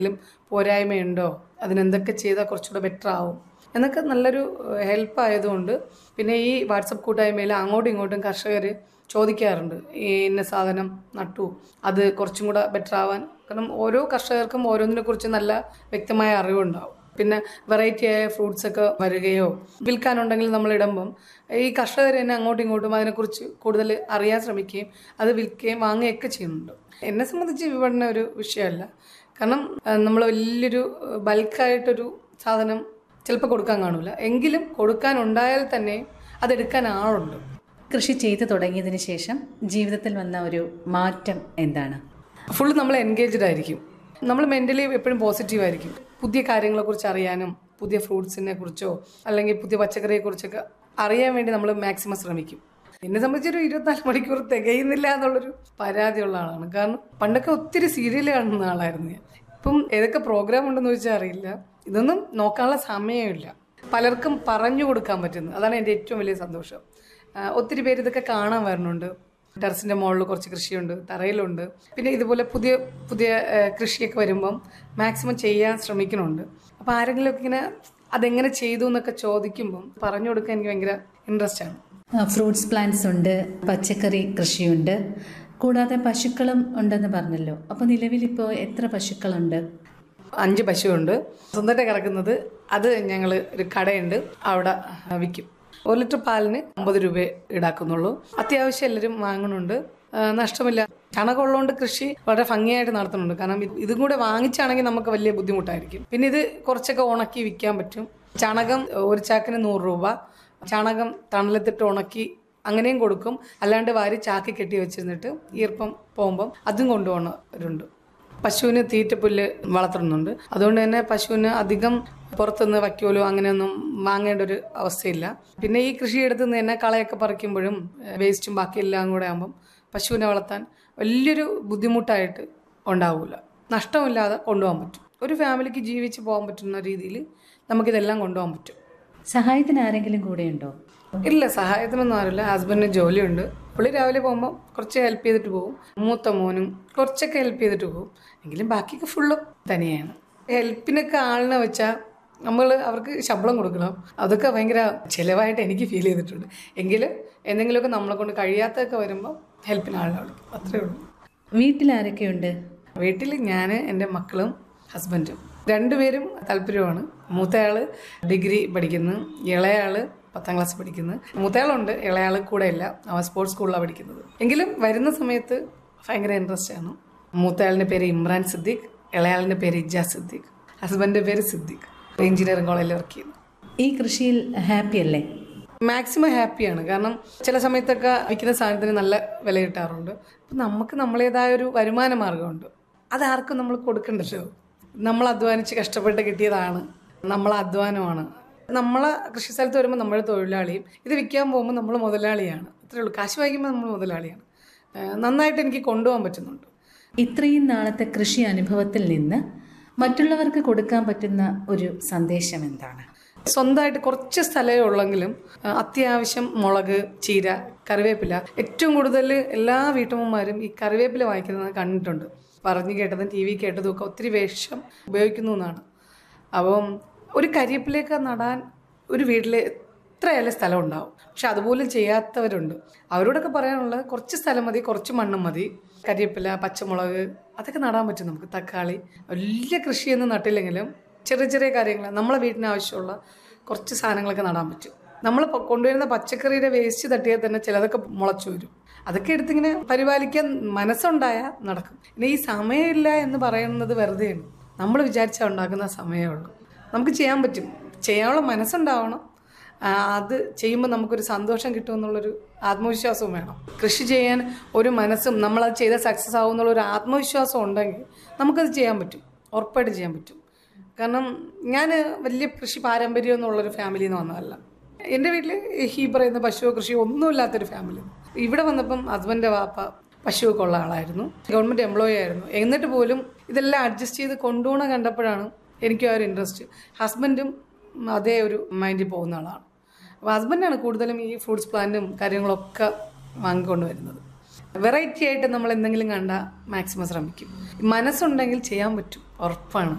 എന്തെങ്കിലും പോരായ്മയുണ്ടോ അതിനെന്തൊക്കെ ചെയ്താൽ കുറച്ചുകൂടെ ബെറ്റർ ആവും എന്നൊക്കെ നല്ലൊരു ഹെൽപ്പ് ആയതുകൊണ്ട് പിന്നെ ഈ വാട്സപ്പ് കൂട്ടായ്മയിൽ അങ്ങോട്ടും ഇങ്ങോട്ടും കർഷകർ ചോദിക്കാറുണ്ട് ഈ ഇന്ന സാധനം നട്ടു അത് കുറച്ചും കൂടെ ബെറ്റർ ആവാൻ കാരണം ഓരോ കർഷകർക്കും ഓരോന്നിനെ കുറിച്ച് നല്ല വ്യക്തമായ അറിവുണ്ടാവും പിന്നെ വെറൈറ്റി ആയ ഫ്രൂട്ട്സ് ഒക്കെ വരികയോ വിൽക്കാനുണ്ടെങ്കിൽ നമ്മൾ ഇടുമ്പം ഈ കർഷകർ തന്നെ അങ്ങോട്ടും ഇങ്ങോട്ടും അതിനെക്കുറിച്ച് കൂടുതൽ അറിയാൻ ശ്രമിക്കുകയും അത് വിൽക്കുകയും വാങ്ങുകയൊക്കെ ചെയ്യുന്നുണ്ട് എന്നെ സംബന്ധിച്ച് വിപണന ഒരു വിഷയമല്ല കാരണം നമ്മൾ വലിയൊരു ബൾക്കായിട്ടൊരു സാധനം ചിലപ്പോൾ കൊടുക്കാൻ കാണൂല എങ്കിലും കൊടുക്കാൻ ഉണ്ടായാൽ തന്നെ അതെടുക്കാൻ ആളുണ്ട് കൃഷി ചെയ്തു തുടങ്ങിയതിന് ശേഷം ജീവിതത്തിൽ വന്ന ഒരു മാറ്റം എന്താണ് ഫുൾ നമ്മൾ എൻഗേജ്ഡ് ആയിരിക്കും നമ്മൾ മെൻ്റലി എപ്പോഴും പോസിറ്റീവ് ആയിരിക്കും പുതിയ കാര്യങ്ങളെക്കുറിച്ച് അറിയാനും പുതിയ ഫ്രൂട്ട്സിനെ കുറിച്ചോ അല്ലെങ്കിൽ പുതിയ പച്ചക്കറിയെ കുറിച്ചൊക്കെ അറിയാൻ വേണ്ടി നമ്മൾ മാക്സിമം ശ്രമിക്കും എന്നെ സംബന്ധിച്ചൊരു ഇരുപത്തിനാല് മണിക്കൂർ തികയുന്നില്ല എന്നുള്ളൊരു പരാതിയുള്ള ആളാണ് കാരണം പണ്ടൊക്കെ ഒത്തിരി സീരിയൽ കാണുന്ന ആളായിരുന്നു ഞാൻ ഇപ്പം ഏതൊക്കെ പ്രോഗ്രാം ഉണ്ടെന്ന് ചോദിച്ചാൽ അറിയില്ല ഇതൊന്നും നോക്കാനുള്ള സമയമില്ല പലർക്കും പറഞ്ഞു കൊടുക്കാൻ പറ്റുന്നു അതാണ് എൻ്റെ ഏറ്റവും വലിയ സന്തോഷം ആ, ഒത്തിരി പേര് ഇതൊക്കെ കാണാൻ വരുന്നുണ്ട് ടെറസിൻ്റെ മുകളിൽ കുറച്ച് കൃഷിയുണ്ട് തറയിലുണ്ട് പിന്നെ ഇതുപോലെ പുതിയ പുതിയ ആ, കൃഷിയൊക്കെ വരുമ്പം മാക്സിമം ചെയ്യാൻ ശ്രമിക്കുന്നുണ്ട് അപ്പോൾ ആരെങ്കിലുമൊക്കെ ഇങ്ങനെ അതെങ്ങനെ ചെയ്തു എന്നൊക്കെ ചോദിക്കുമ്പം പറഞ്ഞു കൊടുക്കാൻ എനിക്ക് ഭയങ്കര ഇൻട്രസ്റ്റ് ആണ് ഫ്രൂട്ട്സ് പ്ലാന്റ്സ് ഉണ്ട് പച്ചക്കറി കൃഷിയുണ്ട് കൂടാതെ പശുക്കളും ഉണ്ടെന്ന് പറഞ്ഞല്ലോ അപ്പോൾ നിലവിൽ ഇപ്പോൾ എത്ര പശുക്കളുണ്ട് അഞ്ച് പശുവുണ്ട് സ്വന്തമായിട്ട് കിടക്കുന്നത് അത് ഞങ്ങൾ ഒരു കടയുണ്ട് അവിടെ വിൽക്കും ഒരു ലിറ്റർ പാലിന് അമ്പത് രൂപ ഈടാക്കുന്നുള്ളൂ അത്യാവശ്യം എല്ലാവരും വാങ്ങുന്നുണ്ട് ആ, നഷ്ടമില്ല ചണകം ഉള്ളതുകൊണ്ട് കൃഷി വളരെ ഭംഗിയായിട്ട് നടത്തുന്നുണ്ട് കാരണം ഇത് ഇതും കൂടെ വാങ്ങിച്ചാണെങ്കിൽ നമുക്ക് വലിയ ബുദ്ധിമുട്ടായിരിക്കും പിന്നെ ഇത് കുറച്ചൊക്കെ ഉണക്കി വിൽക്കാൻ പറ്റും ചണകം ഒരു ചാക്കിന് നൂറ് രൂപ ചാണകം തണലത്തിട്ട് ഉണക്കി അങ്ങനെയും കൊടുക്കും അല്ലാണ്ട് വാരി ചാക്കി കെട്ടി വെച്ചിരുന്നിട്ട് ഈർപ്പം പോകുമ്പം അതും കൊണ്ടുപോകുന്നവരുണ്ട് പശുവിന് തീറ്റപ്പുല്ല് വളർത്തുന്നുണ്ട് അതുകൊണ്ട് തന്നെ പശുവിന് അധികം പുറത്തുനിന്ന് വയ്ക്കോലോ അങ്ങനെയൊന്നും വാങ്ങേണ്ട ഒരു അവസ്ഥയില്ല പിന്നെ ഈ കൃഷി എടുത്ത് നിന്ന് തന്നെ കളയൊക്കെ പറിക്കുമ്പോഴും വേസ്റ്റും ബാക്കിയെല്ലാം കൂടെ ആകുമ്പം പശുവിനെ വളർത്താൻ വലിയൊരു ബുദ്ധിമുട്ടായിട്ട് ഉണ്ടാവില്ല നഷ്ടമില്ലാതെ കൊണ്ടുപോകാൻ പറ്റും ഒരു ഫാമിലിക്ക് ജീവിച്ച് പോകാൻ പറ്റുന്ന രീതിയിൽ നമുക്കിതെല്ലാം കൊണ്ടുപോകാൻ പറ്റും സഹായത്തിന് ആരെങ്കിലും കൂടെയുണ്ടോ ഇല്ല സഹായത്തിനൊന്നും ആരില്ല ഹസ്ബൻഡിന് ജോലിയുണ്ട് പുള്ളി രാവിലെ പോകുമ്പോൾ കുറച്ച് ഹെൽപ്പ് ചെയ്തിട്ട് പോകും മൂത്ത മോനും കുറച്ചൊക്കെ ഹെൽപ്പ് ചെയ്തിട്ട് പോകും എങ്കിലും ബാക്കിയൊക്കെ ഫുള്ളും തനിയാണ് ഹെൽപ്പിനൊക്കെ ആളിനെ വെച്ചാൽ നമ്മൾ അവർക്ക് ശമ്പളം കൊടുക്കണം അതൊക്കെ ഭയങ്കര ചിലവായിട്ട് എനിക്ക് ഫീൽ ചെയ്തിട്ടുണ്ട് എങ്കിൽ എന്തെങ്കിലുമൊക്കെ നമ്മളെ കൊണ്ട് കഴിയാത്തതൊക്കെ വരുമ്പോൾ ഹെൽപ്പിന് ആളിനെ വിളിക്കും അത്രേ ഉള്ളൂ വീട്ടിൽ ആരൊക്കെയുണ്ട് വീട്ടിൽ ഞാൻ എൻ്റെ മക്കളും ഹസ്ബൻഡും രണ്ടുപേരും താല്പര്യമാണ് മൂത്തയാള് ഡിഗ്രി പഠിക്കുന്നു ഇളയാള് പത്താം ക്ലാസ് പഠിക്കുന്നു മൂത്തയാളുണ്ട് ഇളയാള് കൂടെ ഇല്ല അവൻ സ്പോർട്സ് സ്കൂളിലാണ് പഠിക്കുന്നത് എങ്കിലും വരുന്ന സമയത്ത് ഭയങ്കര ഇൻട്രസ്റ്റ് ആണ് മൂത്തയാളിൻ്റെ പേര് ഇമ്രാൻ സിദ്ദീഖ് ഇളയാളിൻ്റെ പേര് ഇജാസ് സിദ്ദീഖ് ഹസ്ബൻഡിൻ്റെ പേര് സിദ്ദീഖ് എഞ്ചിനീയറിംഗ് കോളേജിൽ വർക്ക് ചെയ്യുന്നു ഈ കൃഷിയിൽ ഹാപ്പി അല്ലേ മാക്സിമം ഹാപ്പിയാണ് കാരണം ചില സമയത്തൊക്കെ വിൽക്കുന്ന സാധനത്തിന് നല്ല വില കിട്ടാറുണ്ട് അപ്പം നമുക്ക് നമ്മളേതായ ഒരു വരുമാന മാർഗമുണ്ട് അതാർക്കും നമ്മൾ കൊടുക്കണ്ടല്ലോ നമ്മൾ അധ്വാനിച്ച് കഷ്ടപ്പെട്ട് കിട്ടിയതാണ് നമ്മളെ അധ്വാനമാണ് നമ്മളെ കൃഷി സ്ഥലത്ത് വരുമ്പോൾ നമ്മൾ തൊഴിലാളിയും ഇത് വിൽക്കാൻ പോകുമ്പോൾ നമ്മൾ മുതലാളിയാണ് അത്രേ ഉള്ളൂ കാശ് വാങ്ങിക്കുമ്പോൾ നമ്മൾ മുതലാളിയാണ് ഏഹ് നന്നായിട്ട് എനിക്ക് കൊണ്ടുപോകാൻ പറ്റുന്നുണ്ട് ഇത്രയും നാളത്തെ കൃഷി അനുഭവത്തിൽ നിന്ന് മറ്റുള്ളവർക്ക് കൊടുക്കാൻ പറ്റുന്ന ഒരു സന്ദേശം എന്താണ് സ്വന്തമായിട്ട് കുറച്ച് സ്ഥലമേ ഉള്ളെങ്കിലും ആ, അത്യാവശ്യം മുളക് ചീര കറിവേപ്പില ഏറ്റവും കൂടുതൽ എല്ലാ വീട്ടമ്മമാരും ഈ കറിവേപ്പില വാങ്ങിക്കുന്നത് കണ്ടിട്ടുണ്ട് പറഞ്ഞു കേട്ടതും ടി വി കേട്ടതും ഒക്കെ ഒത്തിരി വേഷം ഉപയോഗിക്കുന്നു എന്നാണ് അപ്പം ഒരു കരിവേപ്പിലേക്ക് നടാൻ ഒരു വീട്ടിൽ എത്രയായാലും സ്ഥലം ഉണ്ടാവും പക്ഷെ അതുപോലും ചെയ്യാത്തവരുണ്ട് അവരോടൊക്കെ പറയാനുള്ളത് കുറച്ച് സ്ഥലം മതി കുറച്ച് മണ്ണും മതി കരിവേപ്പില പച്ചമുളക് അതൊക്കെ നടാൻ പറ്റും നമുക്ക് തക്കാളി വലിയ കൃഷിയൊന്നും നട്ടില്ലെങ്കിലും ചെറിയ ചെറിയ കാര്യങ്ങൾ നമ്മളെ വീട്ടിന് ആവശ്യമുള്ള കുറച്ച് സാധനങ്ങളൊക്കെ നടാൻ പറ്റും നമ്മൾ പൊ- കൊണ്ടുവരുന്ന പച്ചക്കറിയുടെ വേസ്റ്റ് തട്ടിയാൽ തന്നെ ചിലതൊക്കെ മുളച്ചു വരും അതൊക്കെ എടുത്തിങ്ങനെ പരിപാലിക്കാൻ മനസ്സുണ്ടായാൽ നടക്കും പിന്നെ ഈ സമയമില്ല എന്ന് പറയുന്നത് വെറുതെയാണ് നമ്മൾ വിചാരിച്ചാൽ ഉണ്ടാക്കുന്ന സമയമേ ഉള്ളൂ നമുക്ക് ചെയ്യാൻ പറ്റും ചെയ്യാനുള്ള മനസ്സുണ്ടാവണം ആ, അത് ചെയ്യുമ്പോൾ നമുക്കൊരു സന്തോഷം കിട്ടുമെന്നുള്ളൊരു ആത്മവിശ്വാസവും വേണം കൃഷി ചെയ്യാൻ ഒരു മനസ്സും നമ്മളത് ചെയ്ത സക്സസ് ആവും എന്നുള്ള ഒരു ആത്മവിശ്വാസം ഉണ്ടെങ്കിൽ നമുക്കത് ചെയ്യാൻ പറ്റും ഉറപ്പായിട്ട് ചെയ്യാൻ പറ്റും കാരണം ഞാൻ വലിയ കൃഷി പാരമ്പര്യം എന്നുള്ളൊരു ഫാമിലിയിൽ നിന്ന് വന്നതല്ല എൻ്റെ വീട്ടിൽ ഈ പറയുന്ന പശുവോ കൃഷിയോ ഒന്നുമില്ലാത്തൊരു ഫാമിലി ഇവിടെ വന്നപ്പം ഹസ്ബൻഡിൻ്റെ വാപ്പ പശുവൊക്കെ ഉള്ള ആളായിരുന്നു ഗവൺമെൻറ് എംപ്ലോയി ആയിരുന്നു എന്നിട്ട് പോലും ഇതെല്ലാം അഡ്ജസ്റ്റ് ചെയ്ത് കൊണ്ടുപോകണം കണ്ടപ്പോഴാണ് എനിക്ക് ആ ഒരു ഇൻട്രസ്റ്റ് ഹസ്ബൻഡും അതേ ഒരു മൈൻഡിൽ പോകുന്ന ആളാണ് അപ്പോൾ ഹസ്ബൻഡാണ് കൂടുതലും ഈ ഫ്രൂട്ട്സ് പ്ലാന്റും കാര്യങ്ങളൊക്കെ വാങ്ങിക്കൊണ്ട് വരുന്നത് വെറൈറ്റി ആയിട്ട് നമ്മൾ എന്തെങ്കിലും കണ്ടാൽ മാക്സിമം ശ്രമിക്കും മനസ്സുണ്ടെങ്കിൽ ചെയ്യാൻ പറ്റും ഉറപ്പാണ്